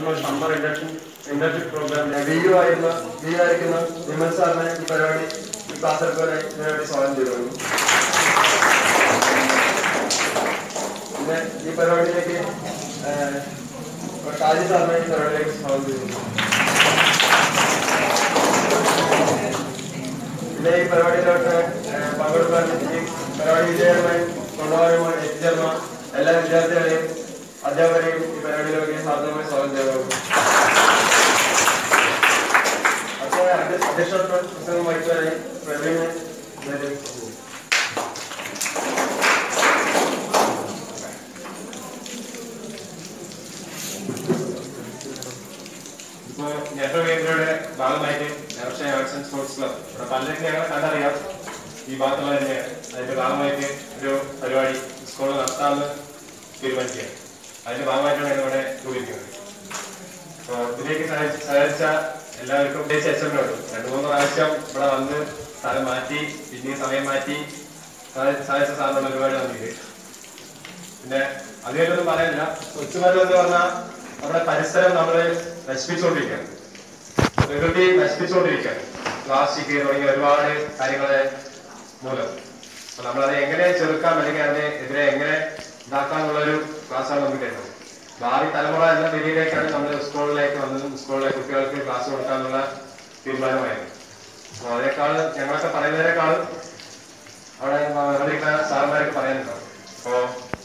നടത്തുന്ന summer induction internship program V U ആയിരുന്ന V ആയിരിക്കുന്ന വിമൽ സാറിനെ ഈ പരിപാടി ഈ ക്ലാസ് എടുക്കാനായി ഇതിനുവേണ്ടി സ്വാഗതം ചെയ്തിരുന്നു പിന്നെ ഈ പരിപാടിയിലേക്ക് ഏഹ്, ഷാജി സാറിനെ ഈ പരിപാടിയിലേക്ക് സ്വാഗതം ചെയ്യുന്നു പിന്നെ ഈ പരിപാടിയിലോട്ട് ഏഹ്, പങ്കെടുക്കാൻ ഈ പരിപാടി വിജയകരമായി കൊണ്ടുപോകാനുമായി എത്തിച്ചേർന്ന എല്ലാ വിദ്യാർത്ഥികളെയും അധ്യാപകരെയും ഈ പരിപാടിയിലേക്ക് സാധാരണമായി സ്വാഗതം ചെയ്യുന്നു അപ്പോൾ അധ്യക്ഷ പ്രസംഗം വഹിക്കാനായി പ്രവീണ് വരും. ഇപ്പോൾ നെഹ്റു കേന്ദ്രയുടെ ഭാഗമായിട്ട് നേർച്ച ആർട്സ് ആൻഡ് സ്പോർട്സ് ക്ലബ് ഇവിടെ പലരും ഞങ്ങളെ കണ്ടറിയാം ഈ ഭാഗത്തുള്ള തന്നെ അതിന്റെ ഭാഗമായിട്ട് ഒരു പരിപാടി സ്കൂളിൽ നടത്താമെന്ന് തീരുമാനിക്കുക അതിന്റെ ഭാഗമായിട്ടാണ് ഇവിടെ കൂടിയിരിക്കുന്നത് അപ്പോൾ ഇതിലേക്ക് സഹായി- സഹായിച്ച എല്ലാവർക്കും പ്രത്യേകിച്ച് എച്ച് എമ്മിനോട് രണ്ടു മൂന്ന് പ്രാവശ്യം ഇവിടെ വന്ന് സ്ഥലം മാറ്റി പിന്നെയും സമയം മാറ്റി സഹായി- സഹായിച്ച സാറിനുള്ള ഒരുപാട് നന്ദി പിന്നെ അതിനൊന്നും പറയാനില്ല കൊച്ചുമരം എന്ന് പറഞ്ഞാൽ നമ്മുടെ പരിസരം നമ്മൾ നശിപ്പിച്ചുകൊണ്ടിരിക്കുകയാണ് പ്രകൃതി നശിപ്പിച്ചുകൊണ്ടിരിക്കുകയാണ് പ്ലാസ്റ്റിക് തുടങ്ങിയ ഒരുപാട് കാര്യങ്ങളെ മൂലം അപ്പൊ നമ്മളത് എങ്ങനെ ചെറുക്കാം അല്ലെങ്കിൽ അതിനെതിരെ എങ്ങനെ ഇതാക്കാന്നുള്ള ഒരു ക്ലാസ്സാണ് നമുക്ക് തരുന്നത് ഭാവി തലമുറ എന്ന നിലയിലേക്കാണ് നമ്മൾ സ്കൂളിലേക്ക് വന്നതും സ്കൂളിലെ കുട്ടികൾക്ക് ക്ലാസ് കൊടുക്കാനുള്ള തീരുമാനമായത് അപ്പൊ അതിനേക്കാൾ ഞങ്ങളൊക്കെ പറയുന്നതിനേക്കാളും അവിടെ അവിടെ ഇരിക്കുന്ന സാറന്മാരൊക്കെ പറയാനുണ്ടാവും അപ്പോ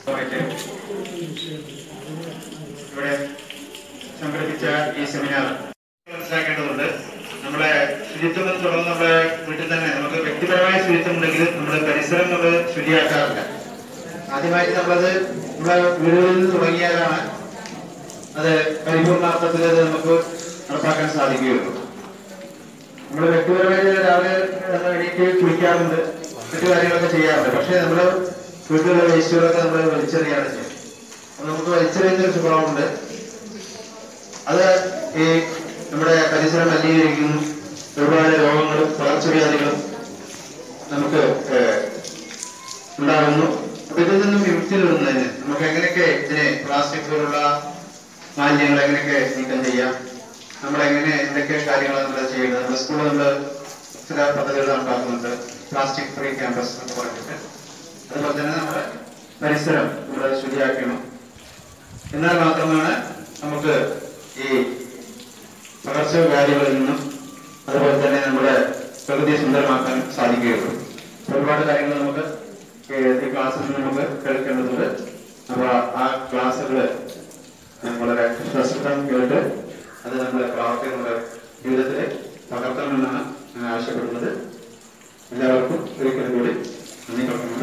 ഇവിടെ സംഘടിപ്പിച്ച ഈ സെമിനാർ മനസ്സിലാക്കേണ്ടതുണ്ട് നമ്മളെ ശുചിത്വം എന്ന് തുടർന്ന് നമ്മുടെ വീട്ടിൽ തന്നെ നമുക്ക് വ്യക്തിപരമായ ശുചിത്വം ഉണ്ടെങ്കിൽ നമ്മുടെ പരിസരം നമ്മൾ ശുചിയാക്കാറില്ല ആദ്യമായിട്ട് നമ്മളത് നമ്മുടെ വീടുകളിൽ നിന്ന് തുടങ്ങിയാലാണ് അത് പരിപൂർണാർത്ഥത്തിൽ അത് നമുക്ക് നടപ്പാക്കാൻ സാധിക്കുകയുള്ളൂ നമ്മൾ വ്യക്തിപരമായി രാവിലെ നമ്മൾ എണീറ്റ് കുളിക്കാറുണ്ട് മറ്റു കാര്യങ്ങളൊക്കെ ചെയ്യാറുണ്ട് പക്ഷേ നമ്മൾ വീട്ടിലുള്ള വേസ്റ്റുകളൊക്കെ നമ്മൾ വലിച്ചെറിയാണ് ചെയ്യുന്നത് അപ്പൊ നമുക്ക് വലിച്ചെറിയുന്ന ഒരു സ്വഭാവമുണ്ട് അത് ഈ നമ്മുടെ പരിസരം മലിനീകരിക്കുന്നു ഒരുപാട് രോഗങ്ങളും പകർച്ചവ്യാധികളും നമുക്ക് ഏഹ്, ഉണ്ടാകുന്നു അപ്പൊ ഇതിൽ നിന്നും വിമുക്തി നേടുന്നതിന് നമുക്ക് എങ്ങനെയൊക്കെ ഇതിനെ പ്ലാസ്റ്റിക് പോലുള്ള മാലിന്യങ്ങൾ എങ്ങനെയൊക്കെ നീക്കം ചെയ്യാം നമ്മൾ എങ്ങനെ എന്തൊക്കെ കാര്യങ്ങളാണ് നമ്മൾ ചെയ്യുന്നത് നമ്മുടെ സ്കൂളിൽ നമ്മൾ ചില പദ്ധതികൾ നടപ്പാക്കുന്നുണ്ട് പ്ലാസ്റ്റിക് ഫ്രീ ക്യാമ്പസ് എന്ന് പറഞ്ഞിട്ട് അതുപോലെ തന്നെ നമ്മുടെ പരിസരം നമ്മൾ ശുചിയാക്കണം എന്നാൽ മാത്രമാണ് നമുക്ക് ഈ പകർച്ചവ്യാധികളിൽ നിന്നും അതുപോലെ തന്നെ നമ്മുടെ പ്രകൃതി സുന്ദരമാക്കാൻ സാധിക്കുകയുള്ളൂ ഒരുപാട് കാര്യങ്ങൾ നമുക്ക് ഈ ക്ലാസ്സിൽ നിന്ന് നമുക്ക് കേൾക്കേണ്ടതുണ്ട് അപ്പൊ ആ ക്ലാസ്സുകൾ വളരെ സശ്രദ്ധം കേട്ട് അത് നമ്മുടെ പ്രാവർത്തിക നമ്മുടെ ജീവിതത്തിൽ പകർത്തണമെന്നാണ് ഞാൻ ആവശ്യപ്പെടുന്നത് എല്ലാവർക്കും ഒരിക്കലും കൂടി നന്ദി പറഞ്ഞുകൊണ്ട്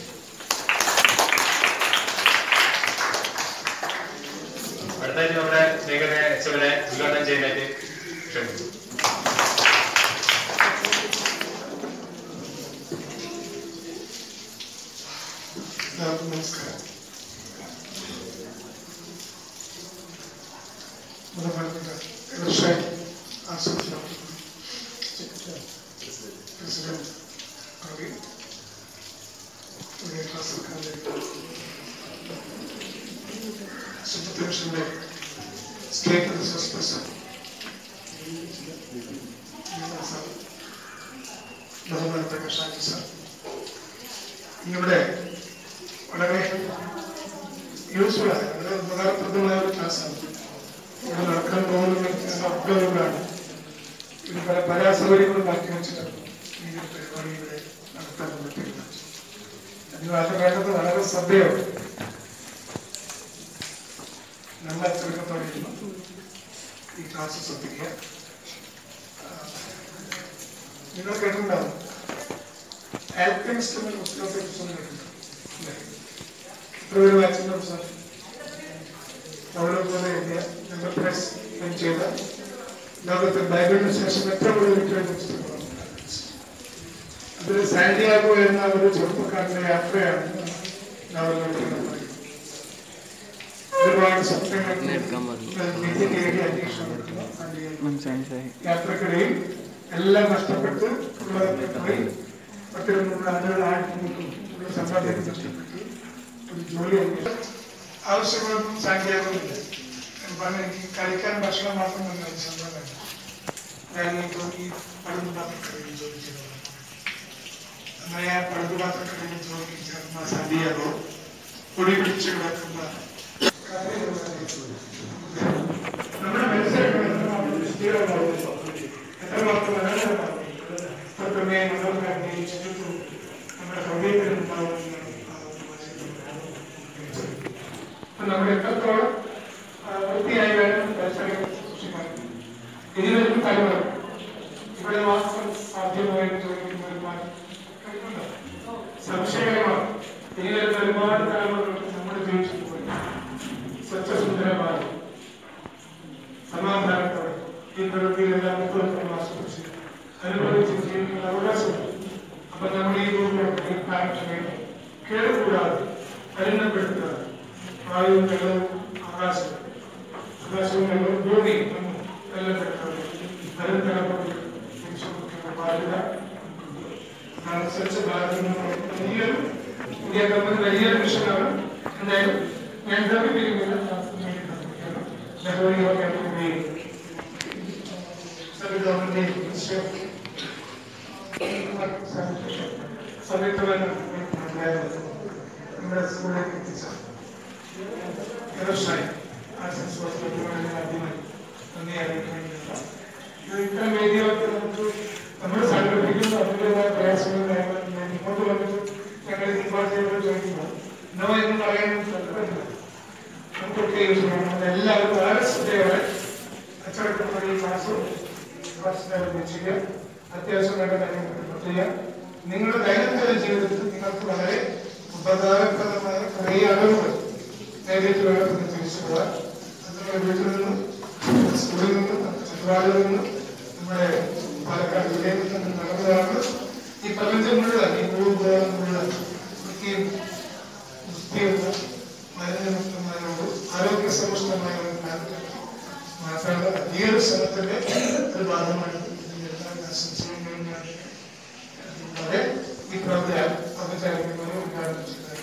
അടുത്തായിട്ട് നമ്മുടെ സ്പീക്കറിനെ എച്ച് എമ്മിനെ ഉദ്ഘാടനം ചെയ്യാനായിട്ട് ക്ഷണിക്കുന്നു എല്ലാവർക്കും നമസ്കാരം ബഹുമാനപ്പെട്ട വ്യവസായി ആസൂത്രണം പ്രസിഡന്റ് കവി ഇവിടെ ക്ലാസ്സിൽ സുബ്രഹ്മണ്യന്റെ സ്റ്റേറ്റ് റിസോഴ്സ് പേഴ്സൺ ബഹുമാനപ്പെട്ട ഷാജി സാർ ഇവിടെ വളരെ യൂസ്ഫുൾ ആയ വളരെ ഉപകാരപ്രദമായ ഒരു ക്ലാസ്സാണ് ഇവിടെ നടക്കാൻ പോകുന്ന അപ്ഡൗണാണ് ഇത് പല പല അസൗകര്യങ്ങളും മാറ്റി വെച്ചിട്ടാണ് ഈ ഒരു പരിപാടി ഇവിടെ നടത്താൻ നമ്മൾ തീരുമാനിച്ചത് അതിന് അത് വേണ്ടത് വളരെ ശ്രദ്ധയോടെ നല്ല ചെറുക്കത്തോടെയുള്ള ഈ ക്ലാസ് ശ്രദ്ധിക്കുക ആ, നിങ്ങൾ കേട്ടിട്ടുണ്ടാവും ആൽക്കമിസ്റ്റ് എന്ന പുസ്തകത്തെ കുറിച്ച് കേട്ടിട്ടുണ്ടോ ഇല്ലേ? ഫെബ്രുവരി വായിച്ചിട്ടുണ്ടോ സാർ അവിടെ പോലെ എഴുതിയ ഞങ്ങൾ പ്രസ് പ്രിന്റ് ചെയ്ത ലോകത്ത് ബൈബിളിന് ശേഷം ഏറ്റവും കൂടുതൽ വിറ്റുവരുന്ന പുസ്തകമാണ് അതിൽ സാന്റിയാഗോ എന്ന ഒരു ചെറുപ്പക്കാരന്റെ യാത്രയാണ് നോവലിലൂടെ നമ്മൾ പറയുന്നത്. ഒരുപാട് സ്വപ്നങ്ങൾ നിധി നേടി അന്വേഷണം സാന്റിയാഗോ. യാത്രക്കിടയിൽ എല്ലാം നഷ്ടപ്പെട്ട് ഉള്ളതൊക്കെ പോയി പത്തിരുന്നൂറ് ആളുകൾ ആയിരത്തി ഉള്ള സമ്പാദ്യം നഷ്ടപ്പെട്ടു ഒരു ജോലി അന്വേഷിച്ചു ആവശ്യങ്ങളൊന്നും സാന്റിയാഗോയില്ല പറഞ്ഞ എനിക്ക് കഴിക്കാൻ ഭക്ഷണം മാത്രം തന്നെ ഒരു സമ്മതമല്ല ഞാൻ ഇപ്പോൾ ഈ പഴുതു പാത്രക്കടയിൽ ജോലി ചെയ്തതാണ് അങ്ങനെ ആ പഴുതു പാത്രക്കടയിൽ ജോലി ചേർന്ന സന്ധ്യയോ പൊടി പിടിച്ച് കിടക്കുന്ന നമ്മുടെ മനസ്സിലൊക്കെ എത്രമാത്രം വിസ്തീർണമാവുന്നു എത്രമാത്രം മനോഹരമാവുന്നു ഇത്രമേ മനോഹരമായി ചിന്തിച്ചു നമ്മുടെ ഹൃദയത്തിൽ ഉണ്ടാവുന്ന അപ്പൊ നമ്മൾ എത്രത്തോളം ആ, വൃത്തിയായി വേണം പരിസരം സൂക്ഷിക്കാൻ ഇനി വരുന്ന തലമുറ ഇവിടെ മാത്രം സാധ്യമായിട്ട് ചോദിക്കുന്ന ഒരുപാട് കഴിവുണ്ട്. സംശയകരമാണ് ഇനി വരുന്ന ഒരുപാട് തലമുറകൾക്ക് നമ്മുടെ ജീവിച്ചു പോയി സ്വച്ഛസുന്ദരമായി സമാധാനത്തോടെ ഈ പ്രകൃതിയിലെല്ലാം മുപ്പത്തൊന്ന് ആസ്വദിച്ച് അനുഭവിച്ച് ജീവിക്കുന്ന അവകാശമുണ്ട് അപ്പൊ നമ്മുടെ ഈ ഭൂമിയൊക്കെ ഈ കാര്യക്ഷമയും കേടുകൂടാതെ കരുണപ്പെടുത്താതെ വായുവും വെള്ളവും ആകാശവും ആകാശവും വെള്ളവും ഭൂമിയും നമ്മും വെള്ളപ്പെടുത്താതെ കരുത്തലപ്പെട്ട് തിരിച്ചുകൊടുക്കുന്ന ബാധ്യത നാം സ്വച്ഛ ഭാരത് എന്ന് പറയുന്ന വലിയൊരു ഇന്ത്യ ഗവൺമെന്റ് വലിയൊരു മിഷനാണ് എന്തായാലും ഞാൻ ദ്രവിപ്പിക്കുന്നില്ല നെഹ്റു ക്യാമ്പിന്റെയും സെൻട്രൽ ഗവൺമെന്റിന്റെയും സമയത്തുള്ള നമ്മുടെ സ്കൂളിലേക്ക് എത്തിച്ച വ്യവസായി ആശംസ ആദ്യമായി നന്ദി അറിയിക്കുന്നുണ്ട് ഇത്തരം വേദികളൊക്കെ നമുക്ക് നമ്മൾ സംഘടിപ്പിക്കുന്ന അതിൻ്റെതായ പ്രയാസങ്ങൾ നേരിടാൻ ഇങ്ങോട്ട് വന്നിട്ട് ഞങ്ങൾ ദീപാവലിയോട് ചോദിക്കുമ്പോൾ നോ എന്ന് പറയാൻ താല്പര്യമില്ല നമുക്കൊക്കെ യൂസ് ചെയ്യണം എല്ലാവരും വളരെ ശ്രദ്ധയോടെ അച്ചടക്കപ്പെട്ട ഈ ക്ലാസ് വെച്ചിട്ട് അത്യാവശ്യം വേണ്ട കാര്യങ്ങൾ ചെയ്യാം നിങ്ങളുടെ ദൈനംദിന ജീവിതത്തിൽ നിങ്ങൾക്ക് വളരെ ഉപകാരപ്രദമായ കുറേ അറിവുകൾ നേരിട്ട് വേണം നിങ്ങൾ തിരിച്ചുപോകാൻ അത് നിങ്ങളുടെ വീട്ടിൽ നിന്നും സ്കൂളിൽ നിന്നും ചുറ്റുപാടുകളിൽ നിന്നും നമ്മുടെ പാലക്കാട് ജില്ലയിൽ നിന്നും നടന്നതാണ് ഈ പ്രപഞ്ചം മുഴുവൻ ഈ ഭൂമിപുരം മുഴുവൻ വൃത്തിയും വൃത്തിയുള്ള മലിനമുക്തമായോട് ആരോഗ്യ സമ്പുഷ്ടമായ ഒരു കാലഘട്ടം മാത്രമല്ല ഈ ഒരു ശ്രമത്തിന്റെ ഒരു ഭാഗമാണ് ഇതെല്ലാം ആശംസിക്കാൻ വേണ്ടിയാണ് അതുപോലെ ഈ പ്രവർത്തനം ഔപചാരികമായി ഉദ്ഘാടനം ചെയ്തതായി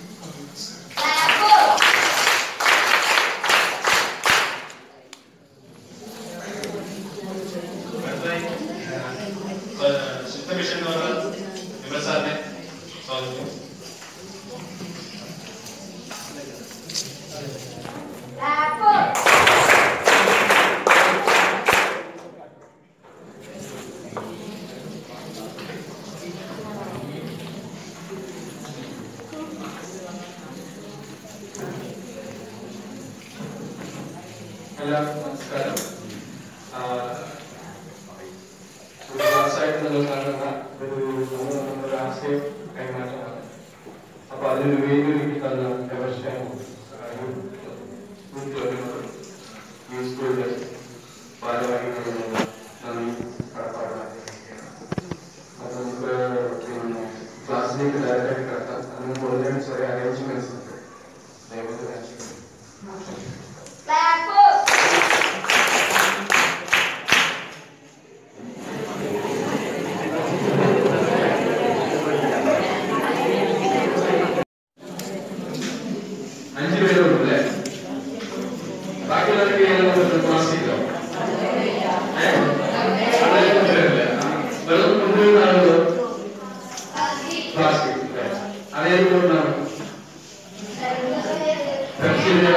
അടുത്തതായി ശുദ്ധ മിഷൻ എന്ന് പറഞ്ഞ വിമൽ സാറിനെ സ്വാഗതം എല്ലാവർക്കും നമസ്കാരം ആ, ഒരു ക്ലാസ്സായിട്ട് നിങ്ങൾ കാണുന്ന ഒരു നമ്മൾ നമ്മുടെ ആശയം കൈമാറ്റമാണ് അപ്പൊ അതിന് വേദിയൊരുക്കി തന്ന വ്യവസായം ഈ സ്കൂളിലെ ഭാരവാഹികളോടുള്ള നന്ദി കടപ്പാടാണ് അത് നമുക്ക് പിന്നെ ക്ലാസ്സിലേക്ക് ഡയറക്റ്റായിട്ട് കിടത്താം അതിന് കൂടുതലും ചെറിയ അറേഞ്ച്മെന്റ്സ് ഉണ്ട് ദയവായി കാണിച്ചു അഞ്ചു പേരുള്ളൂ അല്ലേ ബാക്കിയുള്ളവർക്ക് ഏതെങ്കിലും ക്ലാസ് ചെയ്തോ ഏഹ് വെറും കൊണ്ടുവരുന്നാണല്ലോ ക്ലാസ് അതേത് കൊണ്ടാണ് പെപ്സിന്റെ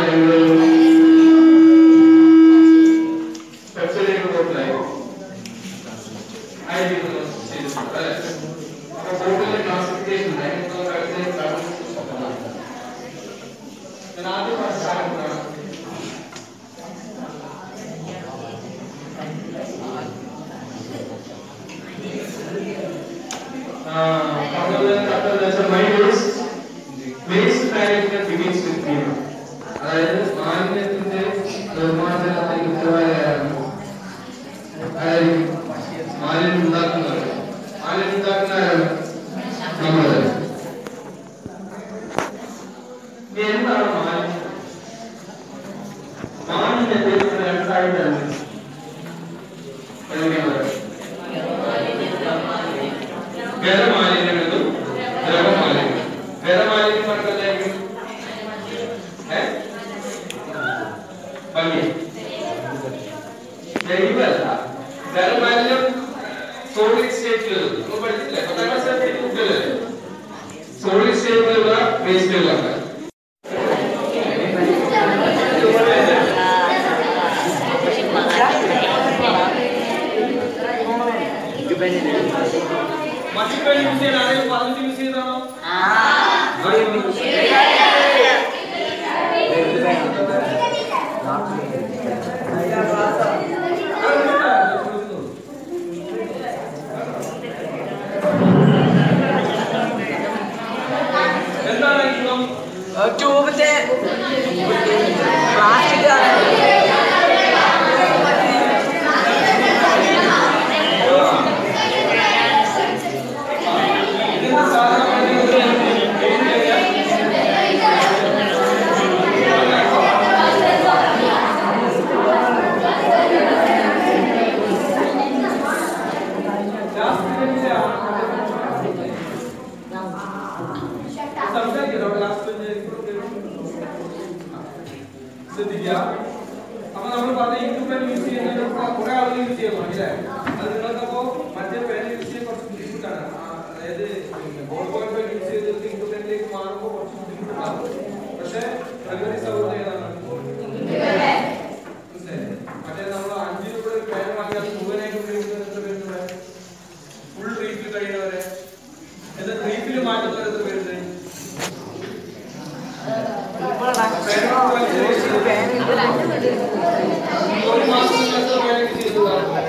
പെപ്സിലേക്ക് പോയിട്ടില്ലായോ ആയിരിക്കുന്നു ചെയ്തിട്ടുണ്ട് അല്ലേ അപ്പൊ ബോർഡിലെ ക്ലാസിഫിക്കേഷൻ അതിനൊക്കെ കാര്യത്തിലേക്ക് കടന്നു ഞാൻ ആദ്യം മനസ്സിലാക്കുന്നതാണ് waste management begins with clean അതായത് മാലിന്യത്തിന്റെ നിർമ്മാർജ്ജനത്തിന് ഉത്തരവാദിയാരാണ് ആരായിരിക്കും മാലിന്യം ഉണ്ടാക്കുന്നവർ മാലിന്യം ഉണ്ടാക്കുന്നവരാണ് നമ്മൾ ഇനി എന്താണ് മാലിന്യം മാലിന്യത്തെ നമ്മൾ രണ്ടായിട്ടാണ് ഗതമാലിന്യം എന്നും ദ്രവമാലിന്യം ഗതമാലിന്യം പറഞ്ഞായിരിക്കും ഏ ഭംഗി ചെയ്തത് നമ്മൾ പഠിച്ചിട്ടില്ലേ പത്താം ക്ലാസ് കുട്ടികളല്ലേ സോളിഡ് സ്റ്റേറ്റിലുള്ള വേസ്റ്റുകളാണ് മസിപ്പേൻ യൂസ് ചെയ്യാൻ ആരെങ്കിലും പറഞ്ഞിട്ട് യൂസ് ചെയ്താണോ എന്താണ് ഗുണം ട്യൂബിന്റെ പ്ലാസ്റ്റിക് ഇതിന്റെ സാധാരണ സംസാരിക്കട്ടോ ലാസ്റ്റ് ശ്രദ്ധിക്കുക അപ്പൊ നമ്മൾ പറഞ്ഞ ഇങ്ക് പെൻ യൂസ് ചെയ്യുന്നതിന് കുറെ ആളുകൾ യൂസ് ചെയ്യുന്നു അല്ലേ അത് നിങ്ങൾക്കപ്പോ മറ്റേ പെൻ യൂസ് ചെയ്യാൻ കുറച്ച് ബുദ്ധിമുട്ടാണ് ആ, അതായത് ബോൾ പോയിന്റ് പെൻ യൂസ് ചെയ്തിട്ട് ഇങ്ക് പെന്നിലേക്ക് മാറുമ്പോൾ കുറച്ച് ബുദ്ധിമുട്ടുണ്ടാവും പക്ഷെ പ്രകൃതി സൗഹൃദം ഏതാണ് മനസ്സിലായില്ലേ? മറ്റേ നമ്മൾ അഞ്ച് രൂപ ഒരു പേന വാങ്ങിയാൽ മുഴുവനായിട്ട് ഉപയോഗിക്കുന്നത് എത്ര പേരുണ്ട് ഫുൾ റീഫിൽ കഴിയുന്നവരെ എന്നിട്ട് റീഫിൽ മാറ്റുന്നവർ എത്ര പേരുണ്ട് ഒരു മാസം എത്ര പേരൊക്കെ ചെയ്തു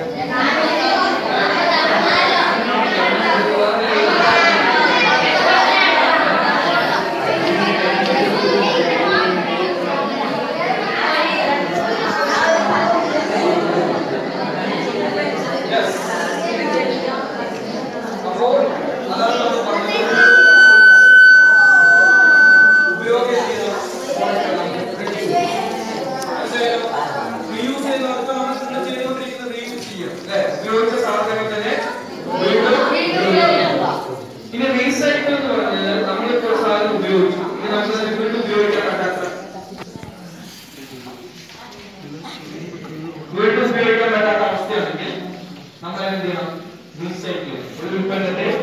അപ്പോൾ അതാണ് നമ്മൾ പറഞ്ഞത് ഉപയോഗം ചെയ്യണം റീയൂസ് ചെയ്യുന്നവർക്ക് നമ്മൾ എന്താ ചെയ്തുകൊണ്ടിരിക്കുന്നത് റീയൂസ് ചെയ്യും അല്ലേ ഉപയോഗിച്ച സാധനങ്ങൾ തന്നെ വീണ്ടും ഉപയോഗിക്കാം. ഇനി റീസൈക്കിൾ എന്ന് പറഞ്ഞാൽ നമ്മളിപ്പോൾ ഒരു സാധനം ഉപയോഗിച്ചു ഇനി നമുക്ക് അത് വീണ്ടും ഉപയോഗിക്കാൻ പറ്റാത്ത വീണ്ടും ഉപയോഗിക്കാൻ പറ്റാത്ത അവസ്ഥയാണെങ്കിൽ നമ്മൾ എന്ത് ചെയ്യണം റീസൈക്കിൾ ഒരു ഉൽപ്പന്നത്തെ